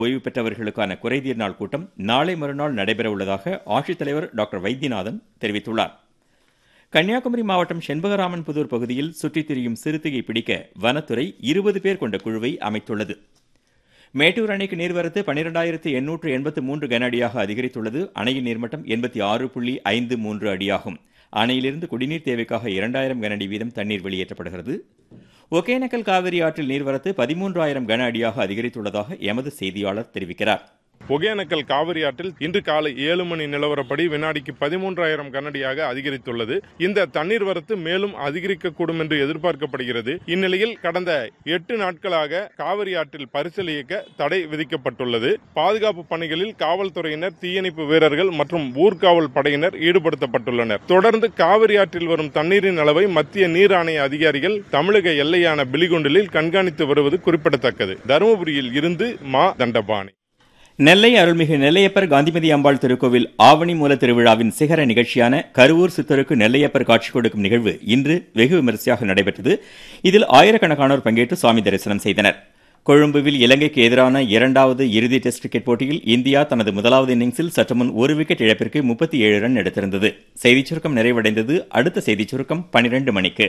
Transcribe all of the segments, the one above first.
ஓய்வு பெற்றவர்களுக்கான குறைதீர் நாள் கூட்டம் நாளை மறுநாள் நடைபெற உள்ளதாக ஆட்சித்தலைவர் டாக்டர் வைத்தியநாதன் தெரிவித்துள்ளார் கன்னியாகுமரி மாவட்டம் செண்பகராமன் புதூர் பகுதியில் சுற்றித் திரியும் சிறுத்தையை பிடிக்க வனத்துறை இருபது பேர் கொண்ட குழுவை அமைத்துள்ளது மேட்டூர் அணைக்கு நீர்வரத்து பனிரெண்டாயிரத்து எண்ணூற்று எண்பத்து மூன்று கன அடியாக அதிகரித்துள்ளது அணையின் நீர்மட்டம் எண்பத்தி ஆறு புள்ளி ஐந்து மூன்று அடியாகும் அணையிலிருந்து குடிநீர் தேவைக்காக இரண்டாயிரம் கன அடி வீதம் தண்ணீர் வெளியேற்றப்படுகிறது ஒகேனக்கல் காவிரி ஆற்றில் நீர்வரத்து பதிமூன்றாயிரம் கன அடியாக அதிகரித்துள்ளதாக எமது செய்தியாளர் தெரிவிக்கிறார் ஒகேனக்கல் காவிரி ஆற்றில் இன்று காலை ஏழு மணி நிலவரப்படி வினாடிக்கு பதிமூன்றாயிரம் கனடியாக அதிகரித்துள்ளது இந்த தண்ணீர் வரத்து மேலும் அதிகரிக்கக்கூடும் என்று எதிர்பார்க்கப்படுகிறது இந்நிலையில் கடந்த எட்டு நாட்களாக காவிரி ஆற்றில் பரிசல் இயக்க தடை விதிக்கப்பட்டுள்ளது பாதுகாப்பு பணிகளில் காவல்துறையினர் தீயணைப்பு வீரர்கள் மற்றும் ஊர்காவல் படையினர் ஈடுபடுத்தப்பட்டுள்ளனர் தொடர்ந்து காவிரி ஆற்றில் வரும் தண்ணீரின் அளவை மத்திய நீர் ஆணைய அதிகாரிகள் தமிழக எல்லையான பிலிகுண்டிலில் கண்காணித்து வருவது குறிப்பிடத்தக்கது தருமபுரியில் இருந்து மா தண்டபாணி நெல்லை அருள்மிகு நெல்லையப்பர் காந்திமதி அம்பாள் திருக்கோவில் ஆவணி மூல திருவிழாவின் சிகர நிகழ்ச்சியான கருவூர் சித்தருக்கு நெல்லையப்பர் காட்சி கொடுக்கும் நிகழ்வு இன்று வெகு விமரிசையாக நடைபெற்றது இதில் ஆயிரக்கணக்கானோர் பங்கேற்று சுவாமி தரிசனம் செய்தனர் கொழும்புவில் இலங்கைக்கு எதிரான இரண்டாவது இறுதி டெஸ்ட் கிரிக்கெட் போட்டியில் இந்தியா தனது முதலாவது இன்னிங்ஸில் சற்றுமுன் ஒரு விக்கெட் இழப்பிற்கு முப்பத்தி ஏழு ரன் எடுத்திருந்தது செய்திச் சுருக்கம் நிறைவடைந்தது அடுத்த செய்திச் சுருக்கம் பனிரெண்டு மணிக்கு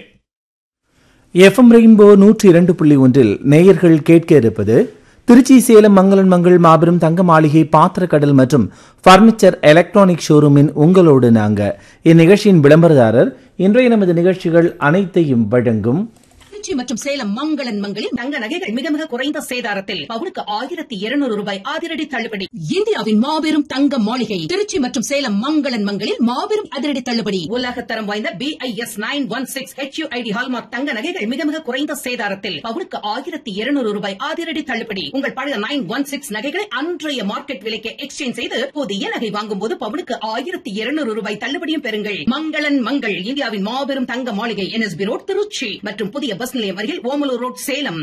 எஃப்எம் ரெயின்போ நூற்றி இரண்டு புள்ளி ஒன்றில் நேயர்கள் கேட்க இருப்பது திருச்சி சேலம் மங்களன் மங்கள் மாபெரும் தங்க மாளிகை பாத்திரக்கடல் மற்றும் பர்னிச்சர் எலக்ட்ரானிக் ஷோரூமின் உங்களோடு நாங்க இந்நிகழ்ச்சியின் விளம்பரதாரர் இன்றைய நமது நிகழ்ச்சிகள் அனைத்தையும் வழங்கும் திருச்சி மற்றும் சேலம் மங்களன் மங்களில் தங்க நகைகள் மிக மிக குறைந்த சேதாரத்தில் பவுனுக்கு ஆயிரத்தி இருநூறு ரூபாய் அதிரடி தள்ளுபடி இந்தியாவின் மாபெரும் தங்க மாளிகை திருச்சி மற்றும் சேலம் மங்களன் மங்களில் மாபெரும் அதிரடி தள்ளுபடி உலகத்தரம் வாய்ந்த B I S nine one six H ID hallmark தங்க நகைகள் மிக மிக குறைந்த சேதாரத்தில் பவுனுக்கு ஆயிரத்தி இருநூறு ரூபாய் அதிரடி தள்ளுபடி உங்கள் பழைய நைன் ஒன் சிக்ஸ் நகைகளை அன்றைய மார்க்கெட் விலைக்கு எக்ஸ்சேஞ்ச் செய்து புதிய நகை வாங்கும் போது பவுனுக்கு ஆயிரத்தி இருநூறு ரூபாய் தள்ளுபடியும் பெறுங்கள் மங்களன் மங்கள் இந்தியாவின் மாபெரும் தங்க மாளிகை என்எஸ்பி ரோட் திருச்சி மற்றும் புதிய பஸ் நிலையம் அருகில் Omalur road Salem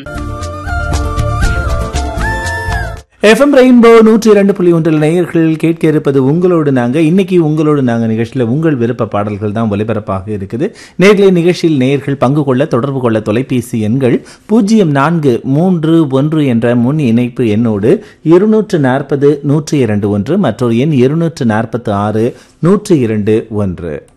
FM rainbow நூற்றி இரண்டு புள்ளி ஒன்றில் நேயர்கள் கேட்க இருப்பது உங்களோடு நாங்க இன்னைக்கு உங்களோடு நாங்க நிகழ்ச்சியில உங்கள் விருப்ப பாடல்கள் தான் ஒலிபரப்பாக இருக்குது நேர்களை நிகழ்ச்சியில் நேயர்கள் பங்கு கொள்ள தொடர்பு கொள்ள தொலைபேசி எண்கள் பூஜ்ஜியம் நான்கு மூன்று ஒன்று என்ற முன் இணைப்பு எண்ணோடு இருநூற்று நாற்பது நூற்றி இரண்டு ஒன்று மற்றொரு எண் இருநூற்று நாற்பத்தி ஆறு நூற்றி இரண்டு ஒன்று